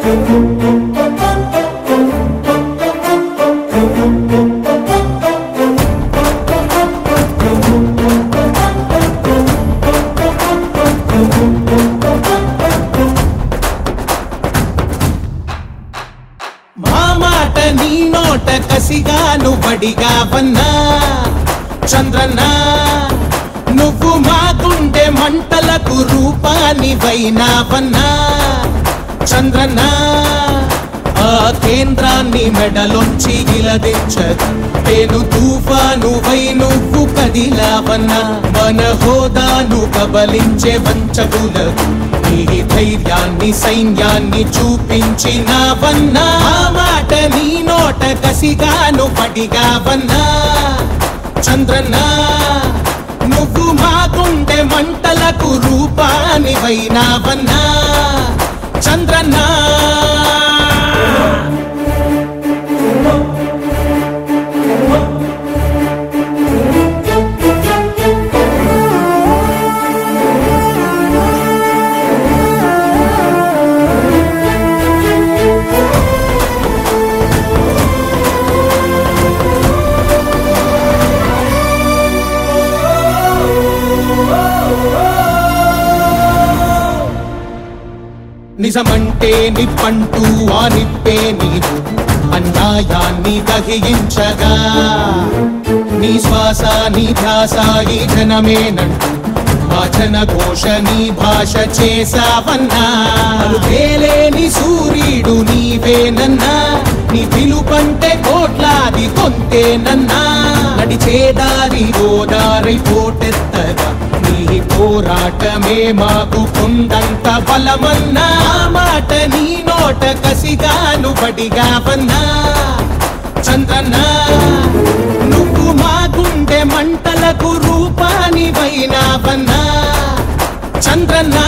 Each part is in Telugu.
మా మాట నీ నోట కసిగాను బడిగా వన్నా చంద్రన్న నువ్వు మా గుండె మంటలకు రూపాన్ని వైనావన్నా చంద్రన్న ఆ కేంద్రాన్ని మెడలొంచి గిలదించదు పేను తుఫాను వై నువ్వు కదిలావన్నా మన హోదాను కబలించే వంచకులకు నీ ధైర్యాన్ని సైన్యాన్ని చూపించినావన్నా ఆ మాట నీ నోట కసిగాను పడిగావన్నా చంద్రన్న నువ్వు మా గుండె మంటలకు రూపాని వైనావన్నా చంద్రన్న నిజమంటే నిప్పంటూ ఆ నిప్పే నీవు అన్యాయాన్ని దహించగా నీ శ్వాస నీ ధ్యాస ఈ జనమేనంటూ మా జన ఘోష నీ భాష చేసావన్నా పేలేని సూర్యుడు నీవేనన్నా నీ పిలుపంటే కోట్లాది కొంతేనన్నా నడిచేదారి గోదారి పోటెత్తగా నీ పోరాటమే మాకు కొండంత బలమన్నా ఆ మాట నీ నోట కసిగాను బడిగావన్నా చంద్రన్న నువ్వు మా గుండె మంటలకు రూపాని వైనావన్నా చంద్రన్న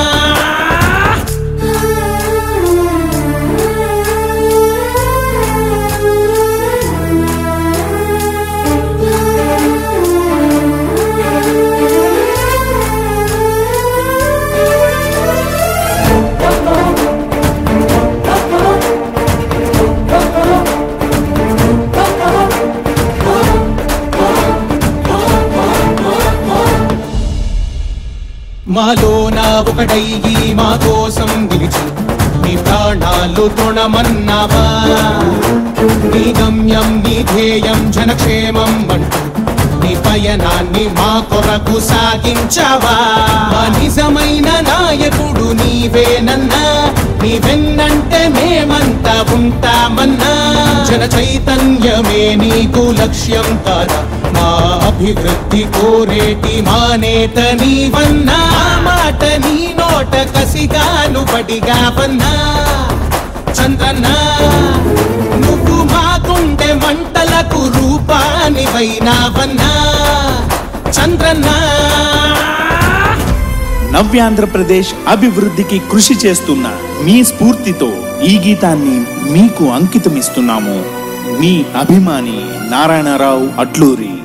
మాలోన ఒకటయ్యి మా కోసం నిలిచి నీ ప్రాణాలు తృణమన్నావా నీ గమ్యం నీ ధ్యేయం జనక్షేమం అంటూ నీ పయనాన్ని మా కొరకు సాగించావా మా నిజమైన నాయకుడు నీవేనన్నా నీ వెన్నంటే మేమంతా ఉంటామన్నా జన చైతన్యమే నీకు లక్ష్యం కాదా మా అభివృద్ధి కోరేటి మా నేత నీవన్నా ఆ మాట నీ నోట కసిగాను పడిగావన్నా చంద్రన్న నువ్వు మా గుండె మంటలకు రూపాని వైనావన్నా చంద్రన్న నవ్యాంధ్రప్రదేశ్ అభివృద్ధికి కృషి చేస్తున్న మీ స్ఫూర్తితో ఈ గీతాన్ని మీకు అంకితమిస్తున్నాము మీ అభిమాని నారాయణరావు అడ్లూరి